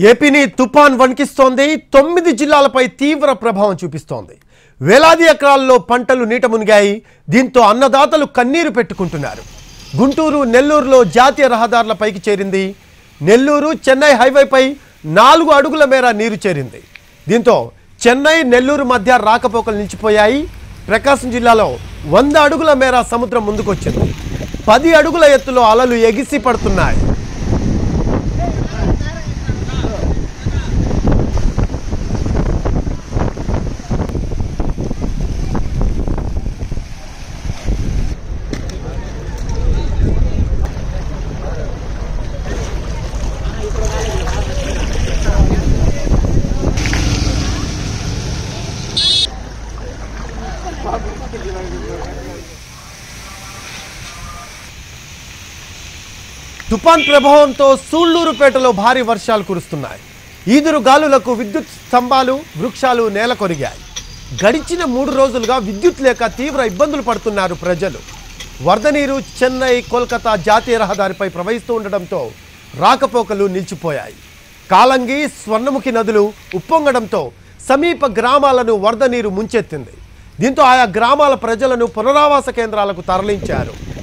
ఏపీని తుఫాన్ వణికిస్తోంది తొమ్మిది జిల్లాలపై తీవ్ర ప్రభావం చూపిస్తోంది వేలాది ఎకరాల్లో పంటలు నీట మునిగాయి దీంతో అన్నదాతలు కన్నీరు పెట్టుకుంటున్నారు గుంటూరు నెల్లూరులో జాతీయ రహదారులపైకి చేరింది నెల్లూరు చెన్నై హైవేపై నాలుగు అడుగుల మేర నీరు చేరింది దీంతో చెన్నై నెల్లూరు మధ్య రాకపోకలు నిలిచిపోయాయి ప్రకాశం జిల్లాలో వంద అడుగుల మేర సముద్రం ముందుకొచ్చింది పది అడుగుల ఎత్తులో అలలు ఎగిసి పడుతున్నాయి తుఫాన్ ప్రభావంతో సూళ్లూరుపేటలో భారీ వర్షాలు కురుస్తున్నాయి ఈదురు గాలులకు విద్యుత్ స్తంభాలు వృక్షాలు నేల కొరిగాయి గడిచిన మూడు రోజులుగా విద్యుత్ లేక తీవ్ర ఇబ్బందులు పడుతున్నారు ప్రజలు వరద నీరు చెన్నై కోల్కతా జాతీయ రహదారిపై ప్రవహిస్తూ ఉండడంతో రాకపోకలు నిలిచిపోయాయి కాలంగి స్వర్ణముఖి నదులు ఉప్పొంగడంతో సమీప గ్రామాలను వరద నీరు ముంచెత్తింది దీంతో ఆయా గ్రామాల ప్రజలను పునరావాస కేంద్రాలకు తరలించారు